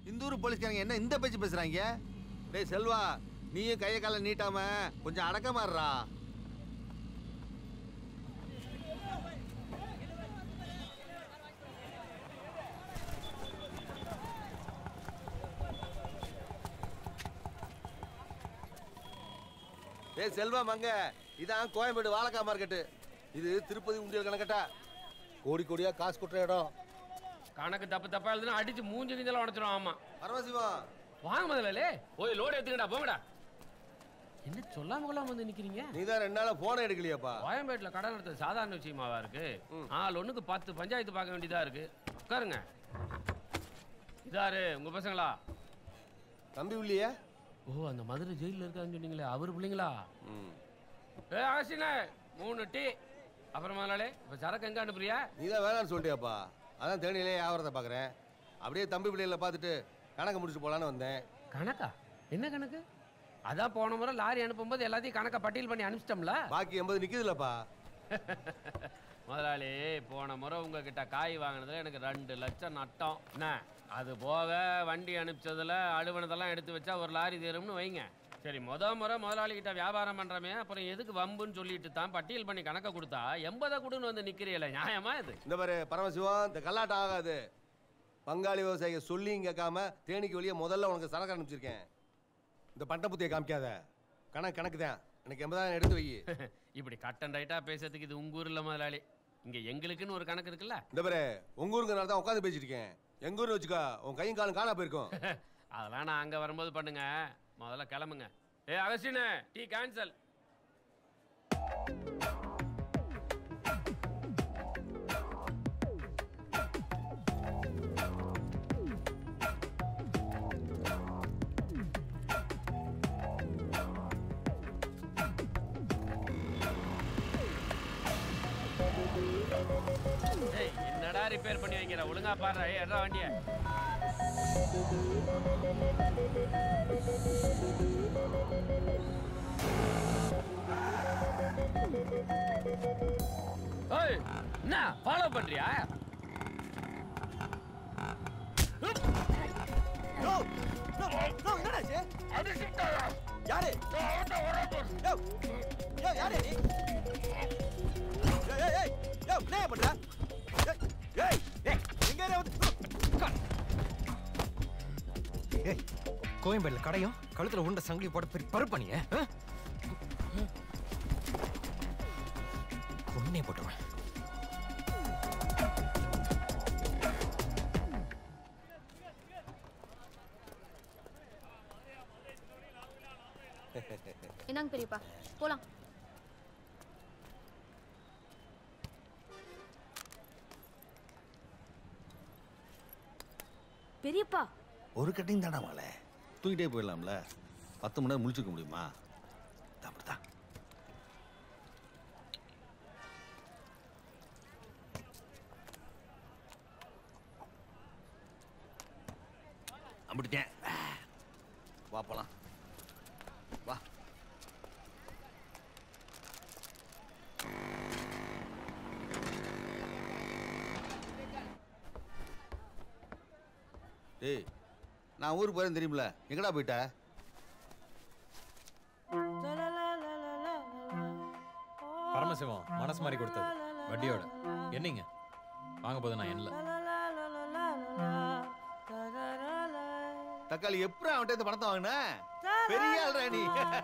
இந்த ஊர் போலீஸ்காரங்க என்ன இந்த பேச்சு பேசுறாங்க டேய் செல்வா நீயும் கையை காலை நீட்டாம கொஞ்சம் அடக்கமா இருடா டேய் செல்வா மங்க இதான் கோயம்பேடு வாழைக்காய் மார்க்கெட்டு இது திருப்பதி உண்டியல் கணக்கட்டா கோடி கோடியா காசு கொட்டுற இடம் கணக்கு தப்பு தப்பா எழுதுனா அடிச்சு மூஞ்சி கிஞ்சலாம் உடச்சிரும் ஆமா பரமசிவம் வாங்க முதலாளி போய் லோடு எடுத்துக்கடா போங்கடா என்ன சொல்லாம கொள்ளாம வந்து நிக்கிறீங்க நீ தான் ரெண்டு நாளா போனை எடுக்கலையாப்பா கோயம்பேட்டில் கடை நடத்துறது சாதாரண விஷயமாவா இருக்கு ஆள் ஒண்ணுக்கு பத்து பஞ்சாயத்து பார்க்க வேண்டியதா இருக்கு உட்காருங்க இதாரு உங்க பசங்களா தம்பி உள்ளியா ஓ அந்த மதுரை ஜெயிலில் இருக்கான்னு சொன்னீங்களே அவர் பிள்ளைங்களா ஏ ஆசினே மூணு டீ அப்புறம் முதலாளி இப்போ சரக்கு எங்க அனுப்புறியா நீ தான் வேணாம்னு சொல்லிட்டியாப்பா அதான் தேனியிலே வியாபாரத்தை பார்க்குறேன் அப்படியே தம்பி பிள்ளைகளை பார்த்துட்டு கணக்கு முடிச்சு போலான்னு வந்தேன் கணக்கா என்ன கணக்கு அதான் போன முறை லாரி அனுப்பும்போது எல்லாத்தையும் கணக்கை பட்டியல் பண்ணி அனுப்பிச்சிட்டோம்ல பாக்கி எண்பது நிற்குதுல்லப்பா முதலாளி போன முறை உங்ககிட்ட காய் வாங்கினதுல எனக்கு ரெண்டு லட்சம் நட்டம் என்ன அது போக வண்டி அனுப்பிச்சதுல அழுவனதெல்லாம் எடுத்து வச்சா ஒரு லாரி தரும்னு வைங்க சரி முத முறை முதலாளி கிட்ட வியாபாரம் பண்றமே அப்புறம் எதுக்கு வம்புன்னு சொல்லிட்டு தான் பட்டியல் பண்ணி கணக்கை கொடுத்தா எண்பதை கொடுன்னு வந்து நிக்கிறீல நியாயமா இது இந்த பாரு பரமசிவம் இந்த கல்லாட்டம் ஆகாது பங்காளி விவசாயிக சொல்லியும் கேட்காம தேனிக்கு வெளியே முதல்ல உனக்கு சரக்கு அனுப்பிச்சிருக்கேன் இந்த பட்டை புத்தியை காமிக்காத கணக்கு கணக்கு தான் எனக்கு எண்பதாயிரம் எடுத்து வை இப்படி கட் அண்ட் ரைட்டா பேசுறதுக்கு இது உங்க ஊர்ல முதலாளி இங்க எங்களுக்குன்னு ஒரு கணக்கு இருக்குல்ல இந்த பாரு உங்க ஊருங்கிறனால தான் உட்காந்து பேசிட்டு இருக்கேன் எங்க ஊர்னு வச்சுக்கோ உன் கையும் காலும் காணா போயிருக்கும் அதெல்லாம் நான் அங்க வரும்போது பண்ணுங்க முதல்ல கிளம்புங்க ஏ அகஸ்டினே டீ கேன்சல் ஏய் என்னடா ரிப்பேர் பண்ணி வைக்கிற ஒழுங்கா பாரு ஏய் எட்ரா வண்டிய ஏய் என்ன ஃபாலோ பண்றியா யாரு யோ, யோ, யாரு நீ? ஏய், ஏய், ஏய், யோ, என்னய்யா பண்ற? ஏய், ஏய், ஏய், எங்க ஏரியா வந்து- உட்கார். ஏய் கோயம்பேடுல கடையும் கழுத்துல உண்ட சங்கிலி போட பெரிய பருப்பணிய கொன்னே போட்டுருவேன் என்னங்க பெரியப்பா போலாம் பெரியப்பா ஒரு கட்டிங் தானே மலை தூக்கிட்டே போயிடலாம்ல பத்து மணி நேரம் முழிச்சுக்க முடியுமா அப்படிதான் அம்பிட்டேன் வா போலாம் வா டேய் நான் ஊருக்கு போறேன் தெரியுமில எங்கடா போயிட்ட பரமசிவம் மனசு மாதிரி கொடுத்தது வட்டியோட என்னங்க வாங்க போது நான் என்ன தக்காளி எப்படி அவன்கிட்ட இந்த பணத்தை வாங்கின பெரிய ஆள்ரா நீ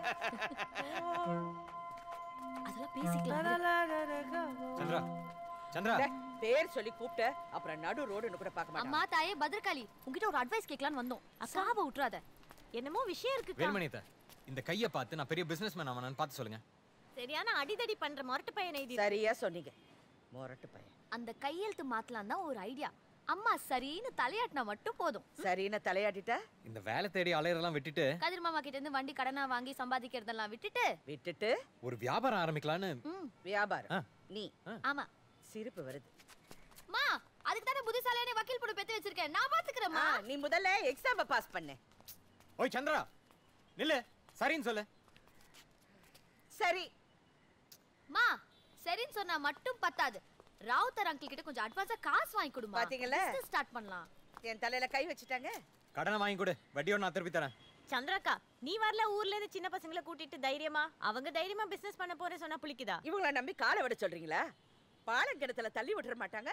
அதெல்லாம் பேசிக்கலாம் சந்திரா சந்திரா டே, பேர் சொல்லி கூப்பிட்ட அப்புறம் நடு ரோடுன்னு கூட பார்க்க அம்மா மாட்டான் தாயே பத்ரகாளி உங்ககிட்ட ஒரு அட்வைஸ் கேட்கலான்னு வந்தோம் அக்காவை விட்டுறாத என்னமோ விஷயம் இருக்கு வேல்மணியத்த இந்த கையை பார்த்து நான் பெரிய பிசினஸ் மேன் ஆவானு பார்த்து சொல்லுங்க சரியான அடிதடி பண்ற மொரட்டு பையனை இது சரியா சொன்னீங்க மொரட்டு பையன் அந்த கையெழுத்து மாத்தலாம் தான் ஒரு ஐடியா அம்மா சரின்னு தலையாட்டினா மட்டும் போதும் சரின்னு தலையாட்டிட்டா இந்த வேலை தேடி அலையறதெல்லாம் விட்டுட்டு கதிர் மாமா கிட்ட இருந்து வண்டி கடனா வாங்கி சம்பாதிக்கிறதெல்லாம் விட்டுட்டு விட்டுட்டு ஒரு வியாபாரம் ஆரம்பிக்கலான்னு ம் வியாபாரம் ஆ. நீ ஆமா சிரிப்பு வருது மா அதுக்கு தானே புத்திசாலியான வக்கீல் பொண்ணு பெத்து வச்சிருக்கேன் நான் பாத்துக்கிறேம்மா ஆ, நீ முதல்ல எக்ஸாம் பாஸ் பண்ணு ஓய் சந்திரா நில்லு சரின்னு சொல்லு சரி மா சரின்னு சொன்னா மட்டும் பத்தாது ராவுத்தர் அங்கிள் கிட்ட கொஞ்சம் அட்வான்ஸா காசு வாங்கி கொடுமா பாத்தீங்களா? ஸ்டார்ட் பண்ணலாம் என் தலையில கை வச்சுட்டாங்க கடனை வாங்கி கொடு வட்டியோட நான் திருப்பி தரேன் சந்திரக்கா நீ வரல ஊர்ல இருந்து சின்ன பசங்களை கூட்டிட்டு தைரியமா அவங்க தைரியமா பிசினஸ் பண்ண போறேன்னு சொன்னா புளிக்குதா இவங்கள நம்பி காலை விட சொல்றீங்களா பாலங்கிணத்துல தள்ளி விட்டுற மாட்டாங்க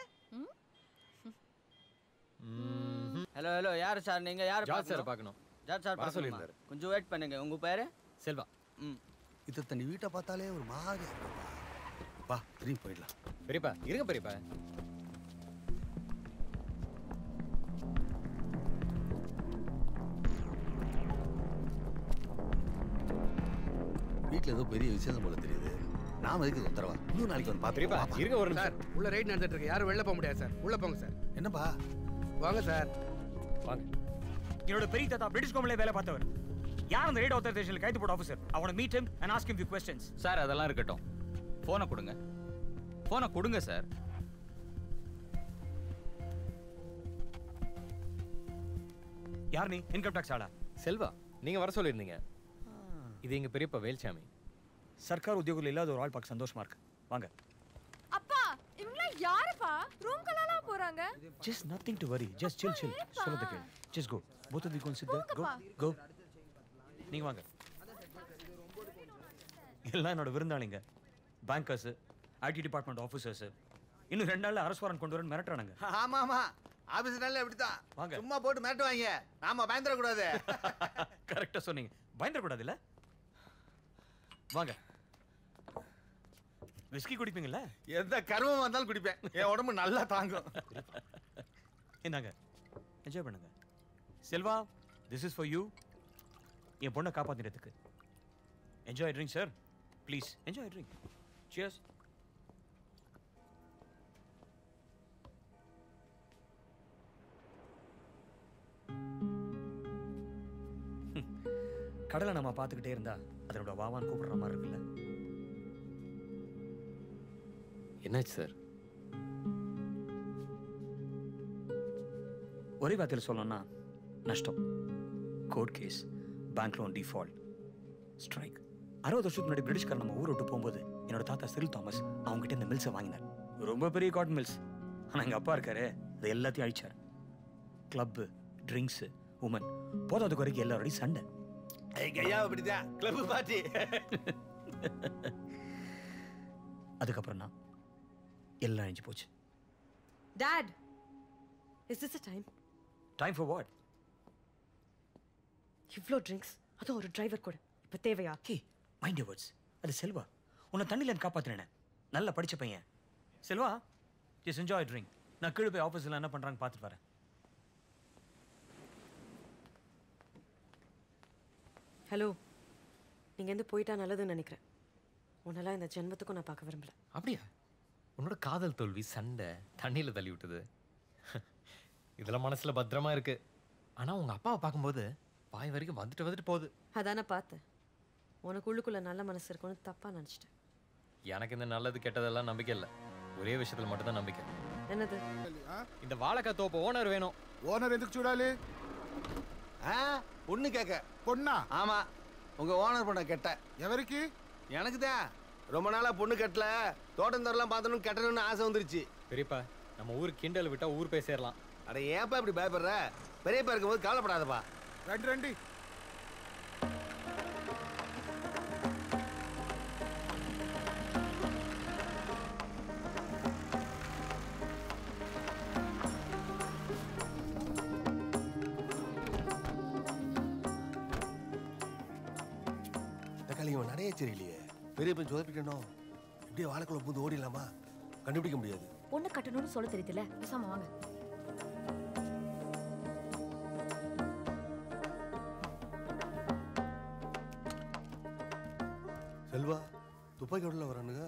ஹலோ ஹலோ யார் சார் நீங்க யார் ஜார்ஜ் சார் பார்க்கணும் பார்க்கணும் ஜார்ஜ் சார் வர பார்க்கணுமா? சொல்லியிருந்தாரு. கொஞ்சம் வெயிட் பண்ணுங்க உங்க பேரு செல்வா ம் இத்த தண்ணி வீட்டை பார்த்தாலே ஒரு மாதிரி இருக்குப்பா. வா திரும்பி போயிடலாம் பெரியப்பா இருங்க பெரியப்பா வீட்டில் ஏதோ பெரிய விசேஷம் போல தெரியுது நாம எதுக்கு உத்தரவா இன்னும் நாளைக்கு வந்து பெரியப்பா பார்த்துருப்பா இருங்க ஒரு சார் நிமிஷம் உள்ள ரைட் நடந்துட்டு இருக்கு யாரும் வெளில போக முடியாது சார் உள்ள போங்க சார் என்னப்பா வாங்க சார் வாங்க என்னோட பெரிய தாத்தா பிரிட்டிஷ் கோமலே வேலை பார்த்தவர் யார் அந்த ரேட் ஆத்தரைசேஷன் கைது போட்ட ஆஃபீஸர் அவனை meet him and ask him few questions sir அதெல்லாம் இருக்கட்டும் ஃபோனை கொடுங்க ஃபோனை கொடுங்க சார் யார் நீ இன்கம் டாக்ஸ் ஆளா செல்வா நீங்க வர சொல்லியிருந்தீங்க இது எங்க பெரியப்பா வேல்சாமி சர்க்கார் உத்தியோகத்தில் இல்லாத ஒரு ஆள் பார்க்க சந்தோஷமா இருக்கு வாங்க அப்பா இவங்க யாருப்பா ரூம் கலாம் போறாங்க just nothing to worry just chill chill சொல்றது கேள் just go both of you can sit there go go நீங்க வாங்க எல்லாம் என்னோட விருந்தாளிங்க பேங்கர்ஸ் ஐடி டிபார்ட்மெண்ட் ஆஃபீஸர்ஸ் இன்னும் ரெண்டு நாள்ல அரசு வாரன் கொண்டு வரேன்னு மிரட்டுறானுங்க ஆமா ஆமா ஆபீஸ் நல்ல இப்படித்தான் வாங்க. சும்மா போட்டு மிரட்டு வாங்க நாம பயந்துட கூடாது கரெக்டா சொன்னீங்க பயந்துடக்கூடாது இல்ல வாங்க விஸ்கி குடிப்பீங்கல்ல எந்த கர்மமா இருந்தாலும் குடிப்பேன் என் உடம்பு நல்லா தாங்கும் என்னங்க என்ஜாய் பண்ணுங்க Selva this is for you என் பொண்ணை காப்பாத்தினதுக்கு enjoy drink sir please enjoy drink cheers கடலை நம்ம பார்த்துக்கிட்டே இருந்தா அதனோட வாவான் கூப்பிடுற மாதிரி இருக்குல்ல என்னாச்சு சார் ஒரே வார்த்தையில் சொல்லணும்னா நஷ்டம் court case bank loan default strike அறுபது வருஷத்துக்கு முன்னாடி பிரிட்டிஷ்காரர் நம்ம ஊரை விட்டு போகும்போது என்னோட தாத்தா சிறில் தாமஸ் அவங்ககிட்ட இந்த மில்ஸை வாங்கினார் ரொம்ப பெரிய காட்டன் மில்ஸ் ஆனால் எங்கள் அப்பா இருக்காரு அது எல்லாத்தையும் அழிச்சார் கிளப்பு ட்ரிங்க்ஸு உமன் போதாத குறைக்கு எல்லாரோடையும் சண்டை ஐயா அப்படிதான் கிளப் பார்ட்டி அதுக்கப்புறம் தான் எல்லாம் அழிஞ்சு போச்சு Dad, is this a time? Time for what இவ்ளோ ட்ரிங்க்ஸ் அதுவும் ஒரு டிரைவர் கூட இப்போ தேவையா ஹே மைண்ட் வேர்ட்ஸ் அது செல்வா உன்னை தண்ணியில் காப்பாத்துறேனே நல்லா படிச்ச பையன் செல்வா ஜஸ்ட் என்ஜாய் ட்ரிங்க் நான் கீழே போய் ஆஃபீஸில் என்ன பண்ணுறாங்க பார்த்துட்டு வரேன் ஹலோ நீங்க எந்த போயிட்டா நல்லதுன்னு நினைக்கிறேன் உன்னெல்லாம் இந்த ஜென்மத்துக்கும் நான் பார்க்க விரும்பல அப்படியா உன்னோட காதல் தோல்வி சண்டை தண்ணியில் தள்ளி விட்டது இதெல்லாம் மனசுல பத்திரமா இருக்கு ஆனா உங்க அப்பாவை பார்க்கும்போது வாய் வரைக்கும் வந்துட்டு வந்துட்டு போகுது அதானே பார்த்தேன் உனக்கு உள்ளுக்குள்ள நல்ல மனசு இருக்கும்னு தப்பா நினச்சிட்டேன் எனக்கு இந்த நல்லது கெட்டதெல்லாம் நம்பிக்கை இல்லை ஒரே விஷயத்துல மட்டும்தான் நம்பிக்கை என்னது இந்த வாழைக்காய் தோப்பு ஓனர் வேணும் ఓనర్ ఎందుకు చూడాలి ஆ பொண்ணு கேட்க పొన్నా ஆமா உங்க ஓனர் பண்ண கெட்ட ఎవరికి எனக்கு தான் ரொம்ப நாளா பொண்ணு கட்டல தோட்டம் தரலாம் பார்த்தணும் கட்டணும்னு ஆசை வந்துருச்சு பெரியப்பா நம்ம ஊர் கிண்டல் விட்டா ஊர் போய் சேரலாம் அட ஏன்ப்பா இப்படி பயப்படுற பெரியப்பா இருக்கும்போது கவலைப்படாதப்பா రండి రండి தக்காளி இவன் நடைய சரியில்லையே பெரிய பையன் சொதப்பிக்கணும் இப்படியே வாழைக்குள்ள பூந்து ஓடிடலாமா கண்டுபிடிக்க முடியாது பொண்ணு கட்டணும்னு சொல்ல தெரியுதுல பேசாம வாங்க செல்வா துப்பாக்கி உடல வரானுங்க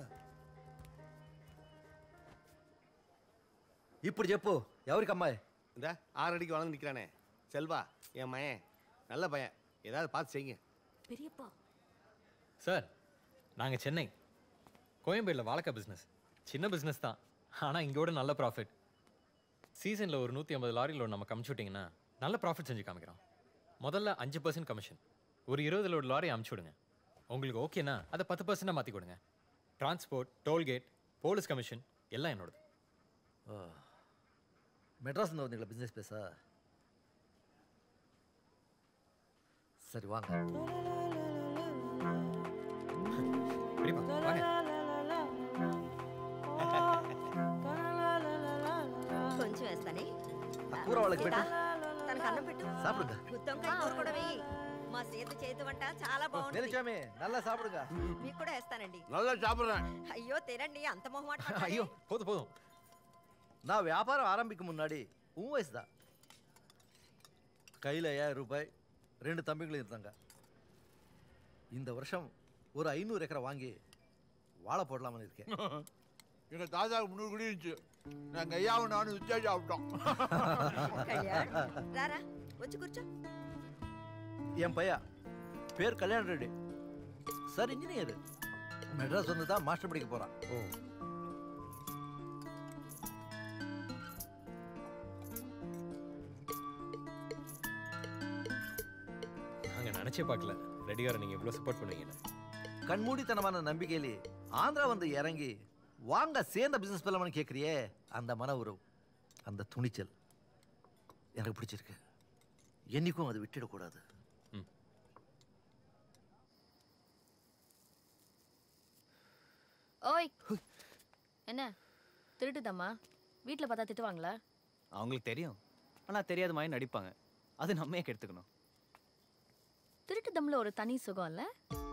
ఇప్పుడు చెప్పు ఎవరికి అమ్మాయి இந்த ஆறு அடிக்கு வளர்ந்து நிற்கிறானே செல்வா என் மயன் நல்ல பையன் ஏதாவது பார்த்து செய்யுங்க பெரியப்பா சார் நாங்கள் சென்னை கோயம்பேடில் வாழைக்காய் பிஸ்னஸ் சின்ன பிஸ்னஸ் தான் ஆனால் இங்கோட நல்ல ப்ராஃபிட் சீசனில் ஒரு நூற்றி ஐம்பது லாரி லோன் நம்ம கமிச்சு விட்டிங்கன்னா நல்ல ப்ராஃபிட் செஞ்சு காமிக்கிறோம் முதல்ல அஞ்சு பர்சன்ட் கமிஷன் ஒரு இருபது லோடு லாரி அமுச்சு விடுங்க உங்களுக்கு ஓகேனா அதை பத்து பர்சன்டாக மாற்றி கொடுங்க டிரான்ஸ்போர்ட் டோல்கேட் போலீஸ் கமிஷன் எல்லாம் என்னோடது மெட்ராஸ் வந்தீங்களா பிஸ்னஸ் பேசா சரி வாங்க பெரியப்பா வாங்க కొంచెం వేస్తానే కూర వాళ్ళకి పెట్టు. తనకు అన్నం పెట్టు சாப்பிடுங்க గుత్తొంకాయ కూర కూడా వెయ్యి మా సీత చేతి వంట చాలా బాగుంటుంది வேலுச்சாமி நல்லா சாப்பிடுங்க మీకు కూడా వేస్తానండి நல்லா சாப்பிட்றேன் అయ్యో తినండి అంత మొహమాట ஐயோ போதும் போதும் நான் வியாபாரம் ஆரம்பிக்கும் முன்னாடி உன் வயசு தான் கையில் ஐயாயிரம் ரூபாய் ரெண்டு தம்பிங்களும் இருந்தாங்க இந்த வருஷம் ஒரு ஐநூறு ஏக்கரை வாங்கி வாழை போடலாம்னு இருக்கேன் எங்க தாத்தாவுக்கு முந்நூறு குடி இருந்துச்சு நாங்க ஐயாவும் நானும் வித்தியாசம் சாப்பிட்டோம் కళ్యాణ్ రారా వచ్చి కూర్చో என் பையன் பேர் கல்யாண் ரெட்டி சார் இன்ஜினியர் மெட்ராஸ் வந்து தான் மாஸ்டர் படிக்க போகிறான் ஓ நாங்க நினைச்சே பார்க்கல ரெடியார நீங்க இவ்வளவு சப்போர்ட் பண்ணுவீங்கன்னு கண்மூடித்தனமான நம்பிக்கையிலே ஆந்திரா வந்து இறங்கி வாங்க சேர்ந்த பிசினஸ் பண்ணலாம்னு கேட்குறியே அந்த மன உறவு அந்த துணிச்சல் எனக்கு பிடிச்சிருக்கு என்னைக்கும் அதை விட்டுடக்கூடாது ஓய் என்ன திருட்டுதம்மா வீட்டில் பார்த்தா திட்டுவாங்களா அவங்களுக்கு தெரியும் ஆனால் தெரியாத மாதிரி நடிப்பாங்க அது நம்ம ஏன் கெடுத்துக்கணும் திருட்டு தம்ல ஒரு தனி சுகம் இல்ல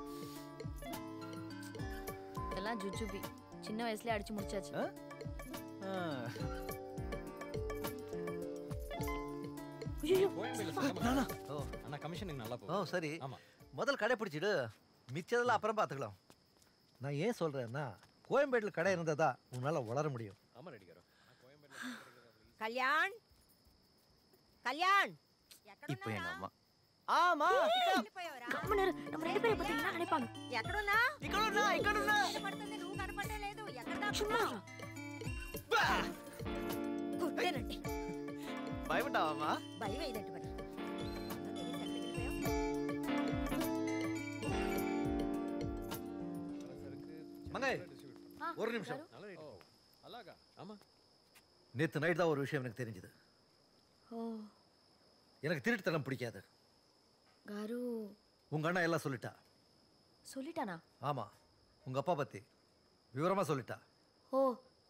இதெல்லாம் ஜுஜுபி சின்ன வயசுலயே அடிச்சு முடிச்சாச்சு கோயம்பேடுல சுத்தமா ஓ ஆனா கமிஷனுக்கு நல்லா ஓ போகும் சரி ஆமா முதல் கடை பிடிச்சிடு மிச்சதெல்லாம் அப்புறம் பார்த்துக்கலாம் நான் ஏன் சொல்கிறேன்னா கோயம்பேட்டில் கடை இருந்ததா உன்னால் வளர முடியும் ஆமா ரெடியாரோ కళ్యాణ్ కళ్యాణ్ இப்போ எங்க அம்மா ఆమా நம்ம ரெண்டு பேரை பத்தி என்ன நினைப்பாங்க ఎక్కడున్నా ఇక్కడున్నా, ఇక్కడున్నా. కనపడుతుంది నువ్వు కనపడటం లేదు ఎక్కడ దాక్కున్నావు కొట్టేనండి பயப்பட்டாவாமா భయం అయిందంటే మరి மங்கை ஆ, ஒரு நிமிஷம் அழகா ஆமா நேற்று நைட் தான் ஒரு விஷயம் எனக்கு தெரிஞ்சுது ஓ எனக்கு திருட்டுத்தனம் பிடிக்காது காரு உங்கள் அண்ணா எல்லாம் சொல்லிட்டா சொல்லிட்டானா ஆமாம் உங்கள் அப்பா பற்றி விவரமாக சொல்லிட்டா ஓ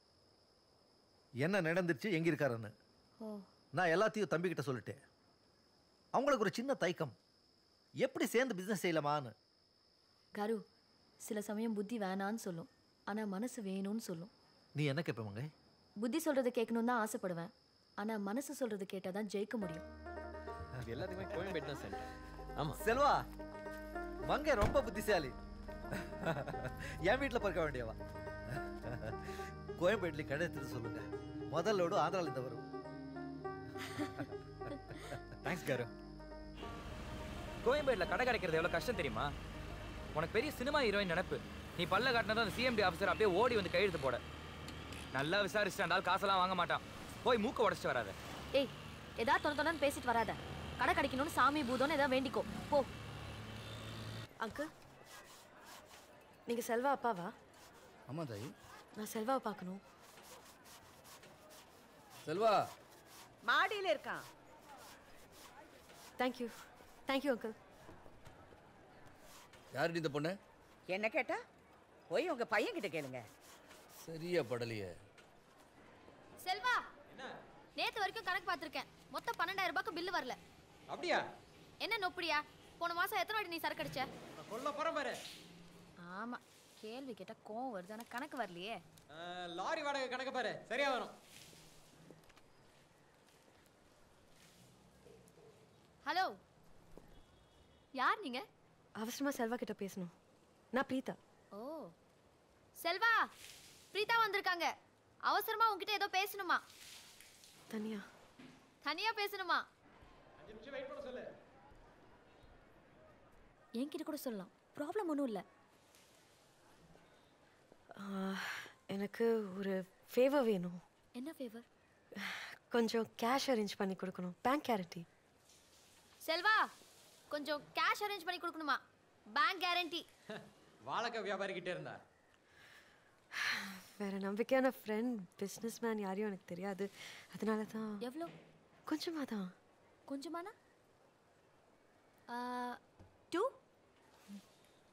என்ன நடந்துருச்சு எங்கே இருக்காருன்னு ஓ நான் எல்லாத்தையும் தம்பிக்கிட்ட சொல்லிட்டேன் அவங்களுக்கு ஒரு சின்ன தயக்கம் எப்படி சேர்ந்து பிஸ்னஸ் செய்யலாமான்னு காரு சில சமயம் புத்தி வேணான்னு சொல்லும் ஆனா மனசு வேணும்னு சொல்லும் நீ என்ன கேட்ப மங்கை புத்தி சொல்றதை கேட்கணும்னு தான் ஆசைப்படுவேன் ஆனா மனசு சொல்றது கேட்டாதான் தான் ஜெயிக்க முடியும் இது எல்லாத்துக்குமே கோயம்பேடு தான் சென்டர் ஆமா செல்வா மங்கை ரொம்ப புத்திசாலி என் வீட்டில் பிறக்க வேண்டியவா கோயம்பேட்டில் கடை எடுத்துட்டு சொல்லுங்க முதல் லோடு ஆந்திராலேருந்து வரும் தேங்க்ஸ் காரு கோயம்பேடுல கடை கிடைக்கிறது எவ்வளவு கஷ்டம் தெரியுமா உனக்கு பெரிய சினிமா ஹீரோயின் நினைப்பு நீ பல்ல காட்டினதும் அந்த சிஎம்டி ஆஃபீஸர் அப்படியே ஓடி வந்து கையெழுத்து போட நல்லா விசாரிச்சுட்டாண்டால் காசெல்லாம் வாங்க மாட்டான் போய் மூக்க உடச்சிட்டு வராத ஏய் ஏதாவது தொண தொணன்னு பேசிட்டு வராத கடை கிடைக்கணும்னு சாமி பூதம்னு ஏதாவது வேண்டிக்கோ போ அங்கிள் நீங்க செல்வா அப்பாவா ஆமா தாயி நான் செல்வாவை பார்க்கணும் செல்வா மாடியில இருக்கான் தேங்க்யூ தேங்க்யூ அங்கிள் யாருடி இந்த பொண்ணு என்ன கேட்டா போய் உங்க பையன் கிட்ட கேளுங்க சரியா படலையே செல்வா நேத்து வரைக்கும் கணக்கு பார்த்திருக்கேன் மொத்தம் பன்னெண்டாயிரம் ரூபாய்க்கு பில்லு வரல அப்படியா என்ன நொப்படியா போன மாசம் எத்தனை வாட்டி நீ சரக்கு அடிச்ச கொல்ல போறேன் பாரு ஆமா கேள்வி கேட்டா கோவம் வருது ஆனா கணக்கு வரலையே லாரி வாடகை கணக்கு பாரு சரியா வரும் ஹலோ யார் நீங்க அவசரமா செல்வா கிட்ட பேசணும் நான் பிரீதா ஓ செல்வா பிரீதா வந்திருக்காங்க அவசரமா உன்கிட்ட ஏதோ பேசணுமா தனியா தனியா பேசணுமா அஞ்சு நிமிஷம் வெயிட் பண்ண சொல்லு என்கிட்ட கூட சொல்லலாம் ப்ராப்ளம் ஒன்றும் இல்லை ஆஹ், எனக்கு ஒரு ஃபேவர் வேணும் என்ன ஃபேவர் கொஞ்சம் கேஷ் அரேஞ்ச் பண்ணி கொடுக்கணும் பேங்க் கேரண்டி செல்வா கொஞ்சம் கேஷ் அரேஞ்ச் பண்ணி கொடுக்கணுமா பேங்க் கேரண்டி வாழைக்காய் வியாபாரி கிட்ட இருந்தா வேற நம்பிக்கையான ஃப்ரெண்ட் பிஸ்னஸ் மேன் யாரையும் எனக்கு தெரியாது அதனால தான் எவ்வளோ கொஞ்சமாக தான் கொஞ்சமானா ஆ,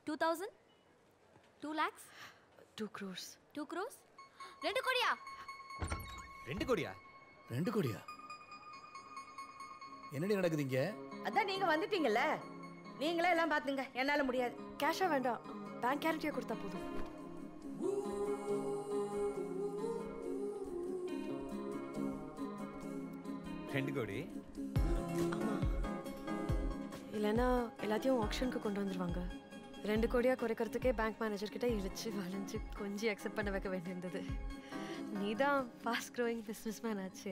two thousand two lakhs two crores two crores ரெண்டு கோடியா ரெண்டு கோடியா ரெண்டு கோடியா என்னடி நடக்குது இங்க அதான் நீங்க வந்துட்டீங்கல்ல நீங்களே எல்லாம் பாத்துங்க என்னால முடியாது கேஷா வேண்டாம் பேங்க் கேரண்டியா கொடுத்தா போதும் ரெண்டு கோடி இல்லைன்னா எல்லாத்தையும் ஆப்ஷனுக்கு கொண்டு வந்துருவாங்க ரெண்டு கோடியா குறைக்கிறதுக்கே பேங்க் மேனேஜர் கிட்ட இழிச்சு வளைஞ்சு கொஞ்சம் அக்செப்ட் பண்ண வைக்க வேண்டியிருந்தது நீ தான் ஃபாஸ்ட் க்ரோயிங் பிஸ்னஸ் மேன் ஆச்சே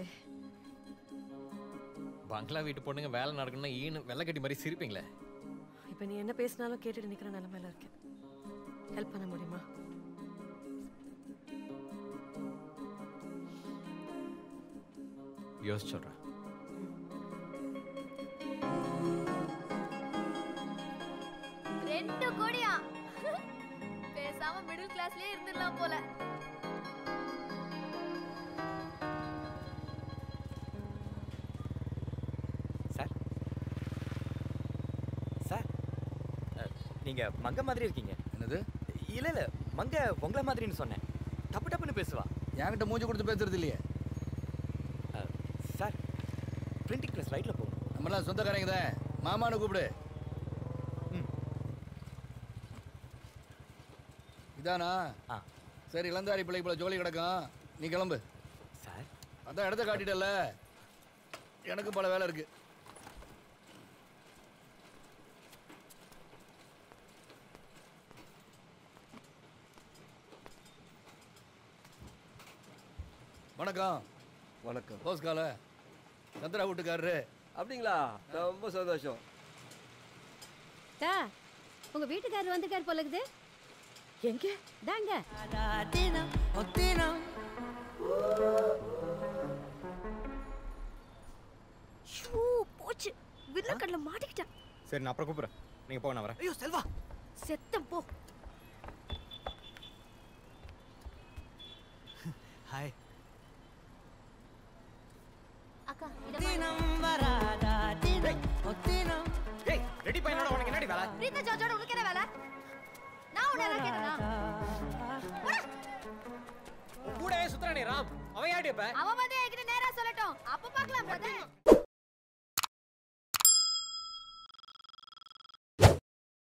பங்களா வீட்டு பொண்ணுங்க வேலை நடக்கணும்னா ஈனு வெள்ளக்கட்டி மாதிரி சிரிப்பீங்களே இப்போ நீ என்ன பேசினாலும் கேட்டுட்டு நிற்கிற நிலமையில இருக்கேன் ஹெல்ப் பண்ண முடியுமா யோசிச்சு சொல்கிறேன் ரெண்டு கோடியா பேசாம மிடில் கிளாஸ்லயே இருந்துடலாம் போல சார் சார் அஹ், நீங்க மங்க மாதிரி இருக்கீங்க என்னது இல்ல இல்ல மங்க உங்கள மாதிரின்னு சொன்னேன் டப்பு டப்புன்னு பேசுவா என்கிட்ட மூஞ்சி கொடுத்து பேசுறது இல்லையே அஹ், சார் பிரிண்டிங் ப்ரெஸ் ரைட்ல போகும் நம்மளாம் சொந்தக்காரங்க தான் மாமான்னு கூப்பிடு இதானா சரி இளந்தாரி பிள்ளைக்கு போல ஜோலி கிடக்கும் நீ கிளம்பு சார் அதான் இடத்த காட்டிட்டல எனக்கு பல வேலை இருக்கு வணக்கம் வணக்கம் போஸ் கால சந்திரா வீட்டுக்காரரு அப்படிங்களா ரொம்ப சந்தோஷம் தா உங்க வீட்டுக்காரர் வந்திருக்காரு போல இருக்குது எங்க தாங்க ஷூ போச்சு வில்லக்கடல மாட்டிக்கிட்டேன் சரி நான் அப்புறம் கூப்பிட்றேன் நீங்கள் போக நான் வரேன் ஐயோ செல்வா செத்தம் போ ஹாய் அக்கா ஏய் ரெடி பையனோட உனக்கு என்னடி வேலை ரீதா ஜார்ஜோட உனக்கு என்ன வேலை நான் உன்னை எல்லாம் கேட்டனா கூடவே சுத்துறானே ராம் அவன் யாடி இப்ப அவன் வந்து என்கிட்ட நேரா சொல்லட்டும் அப்ப பார்க்கலாம் பிரதர்